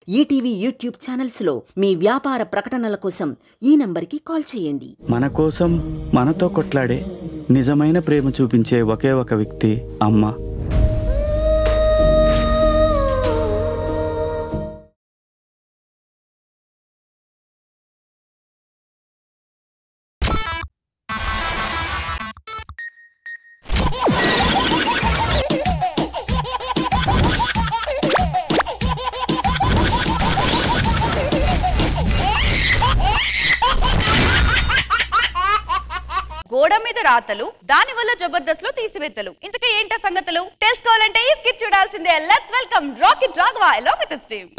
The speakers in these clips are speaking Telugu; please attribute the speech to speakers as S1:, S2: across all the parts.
S1: ఈటీవీ యూట్యూబ్ ఛానల్స్లో మీ వ్యాపార ప్రకటనల కోసం ఈ నంబర్కి కాల్ చేయండి
S2: మన కోసం మనతో కొట్లాడే నిజమైన ప్రేమ చూపించే ఒకే ఒక వ్యక్తి అమ్మ
S3: గోడ మీద రాతలు దాని వల్ల జబర్దస్త్ లో తీసివేతలు ఇంతకీ ఏంటా సంగతులు తెలుసుకోవాలంటే ఈ స్కిట్ చూడాల్సిందే let's welcome rocket Raghava along with his team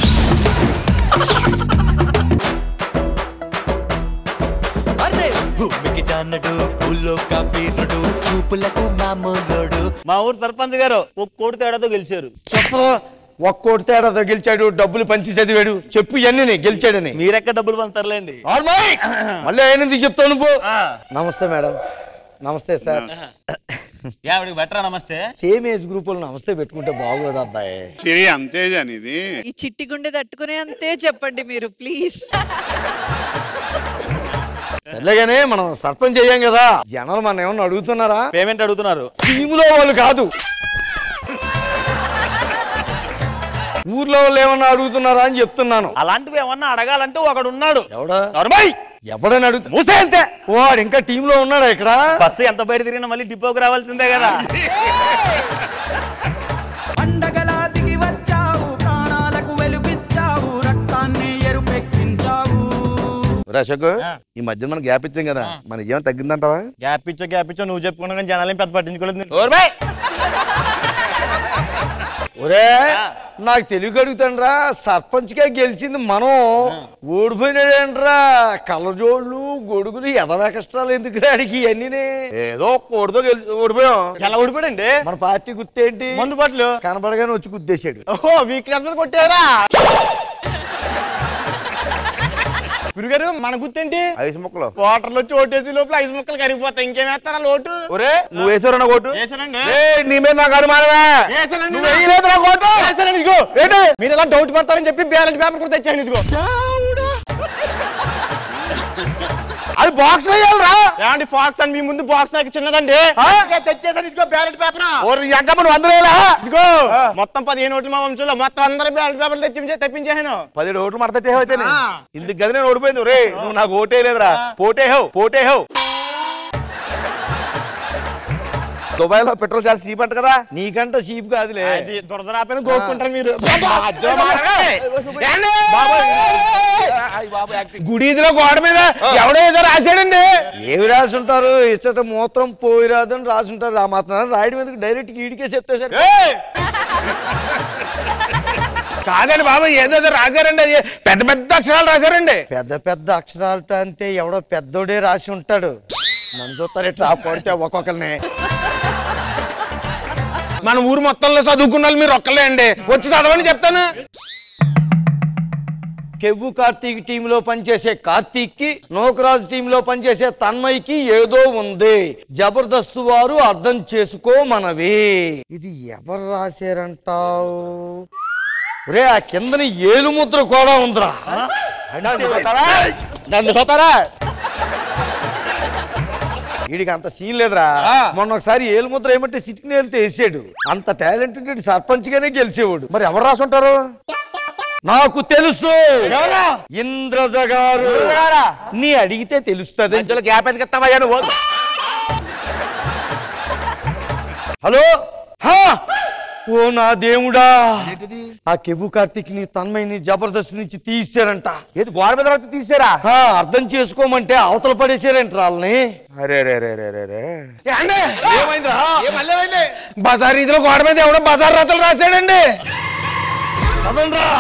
S4: అరే భూమికి జానడు పూలో వీరుడు చూపులకు మామూలుడు
S5: మా ఊరు సర్పంచ్ గారు ఒక కోటి తేడాతో గెలిచారు
S6: చెప్పరా ఒక్కోటి తేడాతో గెలిచాడు డబ్బులు పంచి చదివాడు చెప్పు ఇవన్నీ గెలిచాడని
S5: మీరెక్కడ డబ్బులు పంచుతారులేండి
S6: ఆర్మాయ్! మళ్ళీ అయినది చెప్తావు నువ్వు
S5: ఆ.
S6: నమస్తే మేడం నమస్తే సార్
S5: ఆవిడకి బెటరా నమస్తే
S6: సేమ్ ఏజ్ గ్రూప్ వాళ్ళు నమస్తే పెట్టుకుంటే బాగోదు అబ్బాయి
S7: సిరి అంతేజాని ఇది
S8: ఈ చిట్టి గుండె తట్టుకునే అంతే చెప్పండి మీరు ప్లీజ్
S6: సర్లేగానే మనం సర్పంచ్ అయ్యాం కదా జనాలు మన ఏమన్నా అడుగుతున్నారా
S5: పేమెంట్ అడుగుతున్నారు
S6: టీములో వాళ్ళు కాదు ఊర్లో వాళ్ళు ఏమన్నా అడుగుతున్నారా అని చెప్తున్నాను
S5: అలాంటివి ఏమన్నా అడగాలంటే ఒకడు ఉన్నాడు
S6: ఎవడా
S5: నర్మయ్
S6: ఎవడని అడుగుతా
S5: మూసే అంతే
S6: వాడు ఇంకా టీంలో ఉన్నాడా ఇక్కడ
S5: బస్సు ఎంత బయట తిరిగినా మళ్ళీ డిపోకి రావాల్సిందే కదా
S9: పండగలా దిగి వచ్చావు ప్రాణాలకు వెలుగిచ్చావు రక్తాన్ని ఎరుపెక్కించావు
S6: అశోక్ ఈ మధ్య మనం గ్యాప్ ఇచ్చాం కదా మన ఏం తగ్గిందంటావా
S5: గ్యాప్ ఇచ్చో గ్యాప్ ఇచ్చో నువ్వు చెప్పుకున్నా కానీ జనాలు పెద్ద పట్టించుకోలేదు
S6: ఒరే నాకు తెలివి అడుగుతాండ్రా సర్పంచ్ గా గెలిచింది మనం ఓడిపోయినాడేంట్రా కళ్ళజోళ్ళు గొడుగులు ఎదవ కష్టాలు ఎందుకు అడిగి ఇవన్నీ ఏదో కోడితో గెలిచి ఓడిపోయాం
S5: ఎలా ఊడిపోడండి
S6: మన పార్టీ గుర్తేంటి
S5: మందు బాటలు
S6: కనపడగానే వచ్చి గుద్దేశాడు
S5: ఓహో వీక్నెస్ మీద కొట్టారా గురుగారు మన గుర్తేంటి
S6: ఐదు ముక్కలు
S5: వాటర్లో వచ్చి ఓటేసి లోపల ఐదు ముక్కలు కరిగిపోతాయి ఇంకేం వేస్తారా లోటు
S6: ఒరే నువ్వు వేసారు నా ఓటు
S5: వేసానండి
S6: ఏయ్, నీ మీద నాకు అనుమానమే
S5: వేసానండి
S6: నువ్వు వేయలేదు నా ఓటు
S5: వేసానండి ఇదిగో
S6: ఏంటి
S5: మీరు ఎలా డౌట్ పడతారని చెప్పి బ్యాలెట్ పేపర్ కూడా తెచ్చాను ఇదిగో
S6: అది బాక్స్ వేయాలరా
S5: ఏమండి బాక్స్ అని మీ ముందు బాక్స్ నాకు చిన్నదండి తెచ్చేసాను ఇదిగో బ్యాలెట్ పేపర్
S6: ఓరి ఎంకమ్మ నువ్వు అందరూ వేయలా?
S5: ఇదిగో మొత్తం పదిహేను ఓట్లు మా వంశంలో మొత్తం అందరూ బ్యాలెట్ పేపర్లు తెచ్చి తెప్పించాను
S6: పదిహేడు ఓట్లు మడతట్టే అయితే
S5: ఆ.
S6: ఇందుకు గది నేను ఓడిపోయింది రే నువ్వు నాకు ఓటే లేదురా పోటేహో పోటేహో దుబాయ్ లో పెట్రోల్ చాలా చీప్ అంట కదా నీకంట చీప్ కాదులే
S5: అది దురదరాపైన గోక్కుంటారు మీరు
S6: గుడిలో గోడ మీద ఎవడో ఏదో రాశాడండి ఏమి రాసి ఉంటారు ఇచ్చట మూత్రం పోయి రాదని రాసి ఉంటారు ఆ మాత్రం రాయడం ఎందుకు డైరెక్ట్ ఈడికే చెప్తే సార్
S5: కాదండి బాబు ఏదేదో రాశారండి అది పెద్ద పెద్ద అక్షరాలు రాశారండి
S6: పెద్ద పెద్ద అక్షరాలు అంటే ఎవడో పెద్దోడే రాసి ఉంటాడు నన్ను చూస్తారు ఇట్లా కొడితే ఒక్కొక్కరిని
S5: మన ఊరు మొత్తంలో చదువుకున్న వాళ్ళు మీరు ఒక్కలే అండి వచ్చి చదవని చెప్తాను
S6: కెవ్వు కార్తీక్ టీంలో పనిచేసే కార్తీక్ కి నోకరాజ్ టీంలో పనిచేసే తన్మయ్కి ఏదో ఉంది జబర్దస్త్ వారు అర్థం చేసుకో మనవి ఇది ఎవరు రాశారంటావు రే ఆ కిందని ఏలు ముద్ర కూడా ఉందిరా నన్ను చూతారా వీడికి అంత సీన్ లేదురా మొన్న ఒకసారి ఏలు ముద్ర ఏమంటే సిట్టిని వెళ్తే వేసాడు అంత టాలెంట్ ఉంటే సర్పంచ్ గానే గెలిచేవాడు మరి ఎవరు రాసుంటారు నాకు తెలుసు ఇంద్రజ గారు నీ అడిగితే తెలుస్తుంది గ్యాప్ ఎందుకు ఎత్తావయ్యా నువ్వు హలో హా! ఓ నా దేవుడా ఆ కెవ్వు కార్తీక్ ని తన్మయ్యని జబర్దస్త్ నుంచి తీసారంట ఏది గోడ మీద రాత్రి తీసారా అర్థం చేసుకోమంటే అవతల పడేసారంట వాళ్ళని అరే రే రే రే రే రే ఏమైందిరా
S5: బజార్ ఇదిలో గోడ మీద ఎవడో బజార్ రాతలు రాశాడండి
S6: పదండ్రా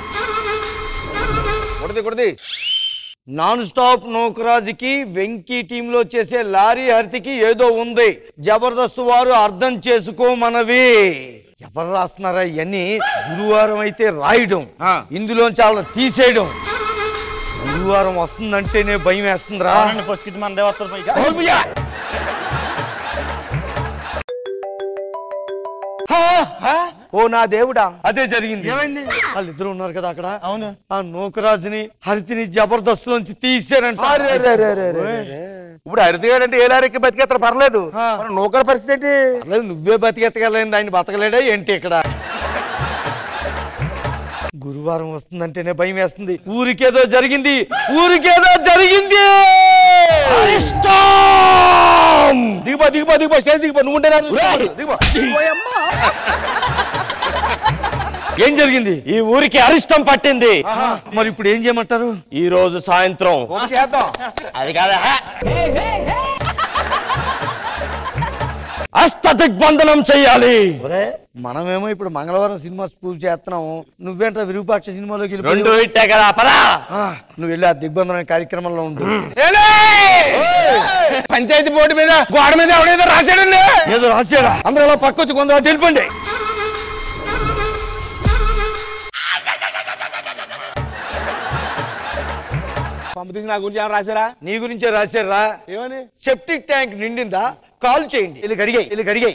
S6: కొడది కొడది నాన్ స్టాప్ నౌకరాజుకి వెంకీ టీంలో చేసే లారీ హర్తికి ఏదో ఉంది జబర్దస్త్ వారు అర్థం చేసుకోమనవి ఎవరు రాస్తున్నారా ఇవన్నీ గురువారం అయితే రాయడం ఇందులో చాలా తీసేయడం గురువారం వస్తుందంటేనే భయం వేస్తుందిరా
S5: ఫస్ట్ కిట్ మన దేవతలు పైకి
S6: ఓర్మియా! హా!
S7: ఓ నా దేవుడా
S6: అదే జరిగింది
S7: ఏమైంది?
S6: వాళ్ళిద్దరు ఉన్నారు కదా అక్కడ
S7: అవును.
S6: ఆ నూకరాజుని హరితిని జబర్దస్త్ లోంచి తీసారంట
S7: అరే, అరే, అరే, అరే, అరే, అరే. ఇప్పుడు హరితగాడు అంటే ఏ లారీకి బతికేస్తారు పర్లేదు మరి నౌకర్ పరిస్థితి ఏంటి
S6: పర్లేదు, నువ్వే బతికెత్తగలేదు ఆయన బతకలేడా ఏంటి ఇక్కడ గురువారం వస్తుందంటేనే భయం వేస్తుంది ఊరికేదో జరిగింది ఊరికేదో జరిగింది
S7: దిగిపో దిగిపో దిగిపో స్టేజ్ దిగిపో నువ్వు ఉంటే దిగిపో
S6: ఏం జరిగింది
S10: ఈ ఊరికి అరిష్టం పట్టింది
S6: మరి ఇప్పుడు ఏం చేయమంటారు
S10: ఈ రోజు సాయంత్రం
S7: ఒకటి చేద్దాం
S10: అది కాదా అష్ట దిగ్బంధనం చెయ్యాలి
S6: ఒరే మనమేమో ఇప్పుడు మంగళవారం సినిమా ప్రూవ్ చేస్తున్నాము నువ్వేంట్రా విరూపాక్ష సినిమాలోకి
S10: రెండు
S6: వెళ్ళిపోయావు?
S10: ఇట్టే కదా పరా
S6: ఆ, నువ్వు వెళ్ళి ఆ దిగ్బంధన కార్యక్రమంలో ఉండు
S5: ఏలే! పంచాయతీ బోర్డు మీద గోడ మీద ఎవడేదో రాశాడండి
S6: ఏదో రాశాడా అందరూ అలా పక్క వచ్చి కొందరు వెళ్ళిపోండి
S7: పంపితీసి నా గురించి ఏమైనా రాశారా
S6: నీ గురించే రాశారా
S7: ఏమని
S6: సెప్టిక్ ట్యాంక్ నిండిందా కాల్ చేయండి వెళ్ళి కడిగాయి వెళ్ళి కడిగాయి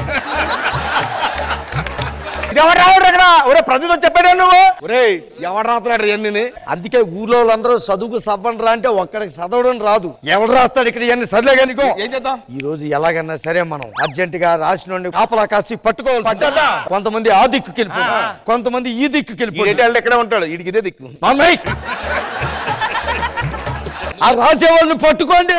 S7: ఇది ఎవరు రావడం ఇక్కడ ఒరే ప్రతితో చెప్పాడు నువ్వు ఒరే ఎవరు రాస్తున్నాడు ఇవన్నీ
S6: అందుకే ఊర్లో వాళ్ళందరూ చదువుకు సవ్వండ్రా అంటే ఒక్కడికి చదవడం రాదు ఎవడు రాస్తాడు ఇక్కడ ఇవన్నీ సర్లే కానీ
S7: ఏం చేద్దాం
S6: ఈ రోజు ఎలాగైనా సరే మనం అర్జెంట్ గా రాసిన వాడిని కాపలా కాసి పట్టుకోవాలి
S7: పట్టద్దా?
S6: కొంతమంది ఆ దిక్కుకి వెళ్ళిపోతారు కొంతమంది ఈ దిక్కుకి
S7: ఈ
S6: వెళ్ళిపోతారు
S7: డేటాలు ఎక్కడే ఉంటాడు వీడికి ఇదే దిక్కు
S6: మామయ్య! ఆ రాసే వాళ్ళని పట్టుకోండి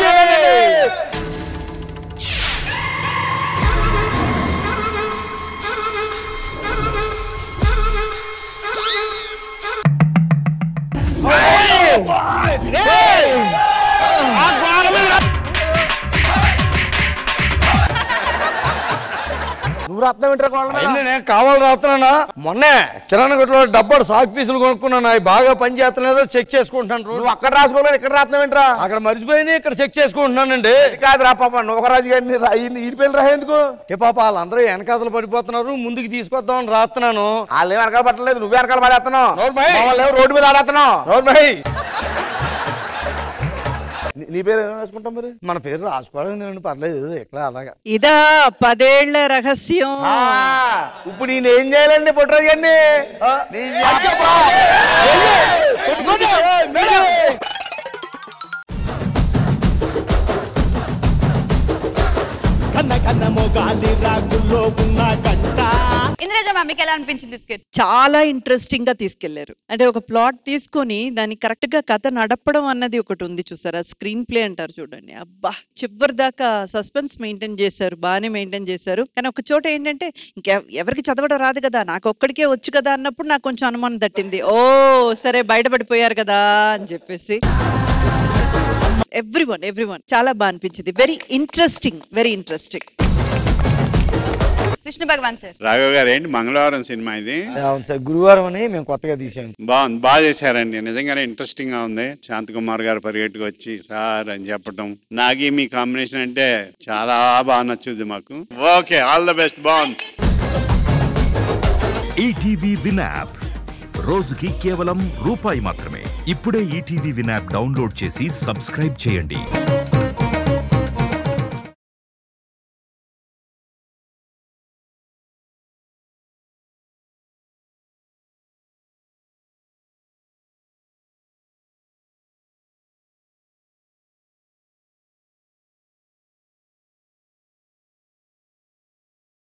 S7: నువ్వు రాత్నం ఏంటారు
S6: అవన్నీ నేను కావాలి రాస్తున్నానా మొన్నే కిరాణా కొట్లో డబ్బాడు సాక్ పీసులు కొనుక్కున్నాను అవి బాగా పని చేస్తలేదో చెక్ చేసుకుంటున్నాను రోజు.
S7: నువ్వు అక్కడ రాసుకోలేదు ఇక్కడ రాత్నం ఏంట్రా
S6: అక్కడ మర్చిపోయి ఇక్కడ చెక్ చేసుకుంటున్నానండి
S7: కాదు రా పాప నూకరాజు గారిని ఈ పేర్లు రాయేందుకు
S6: ఏ పాప వాళ్ళందరూ వెనకాతలు పడిపోతున్నారు ముందుకు తీసుకొద్దామని రాస్తున్నాను
S7: వాళ్ళు ఏం వెనకాల పట్టలేదు నువ్వే వెనకాల పడేస్తున్నావు
S6: నోర్మై.
S7: వాళ్ళు ఏమో రోడ్డు మీద ఆడేస్తున్నావు
S6: నోర్మై.
S7: నీ- నీ పేరు ఏం వేసుకుంటాం మరి
S6: మన పేరు రాసుకోవడం ఏంటండి, పర్లేదు ఎట్లా అలాగా
S8: ఇదా పదేళ్ల రహస్యం
S7: ఆ, ఇప్పుడు నేను ఏం చేయాలండి పుట్టరాజు గారిని నీ అబ్బా! కొట్టుకోండి.
S3: ఇంద్రజ మ్యామ్ మీకు ఎలా అనిపించింది స్కిట్
S8: చాలా ఇంట్రెస్టింగ్ గా తీసుకెళ్లారు అంటే ఒక ప్లాట్ తీసుకొని దాన్ని కరెక్ట్ గా కథ నడపడం అన్నది ఒకటి ఉంది చూసారా స్క్రీన్ ప్లే అంటారు చూడండి అబ్బా చివరి దాకా సస్పెన్స్ మెయింటైన్ చేశారు బాగానే మెయింటైన్ చేశారు కానీ ఒక చోట ఏంటంటే ఇంకా ఎవరికి చదవడం రాదు కదా నాకు ఒక్కడికే వచ్చు కదా అన్నప్పుడు నాకు కొంచెం అనుమానం తట్టింది ఓ సరే బయటపడిపోయారు కదా అని చెప్పేసి ఎవ్రీ వన్ ఎవ్రీ వన్ చాలా బాగా అనిపించింది very interesting very interesting
S3: Vishnu Bhagwan sir
S11: Raghav గారు ఏంటి మంగళవారం సినిమా ఇది
S6: అవును సార్ గురువారం అని మేము కొత్తగా తీసాం
S11: బాగుంది బాగా చేశారండి నిజంగానే ఇంట్రెస్టింగ్ గా ఉంది శాంతకుమార్ గారు పరిగెట్టుకు వచ్చి సార్ అని చెప్పడం నాగి మీ కాంబినేషన్ అంటే చాలా బాగా నచ్చుద్ది మాకు ఓకే ఆల్ ద బెస్ట్ బాగుంది
S12: ఈటీవీ విన్ యాప్ రోజుకి కేవలం రూపాయి మాత్రమే ఇప్పుడే ఈటీవీ విన్ యాప్ డౌన్లోడ్ చేసి సబ్స్క్రైబ్ చేయండి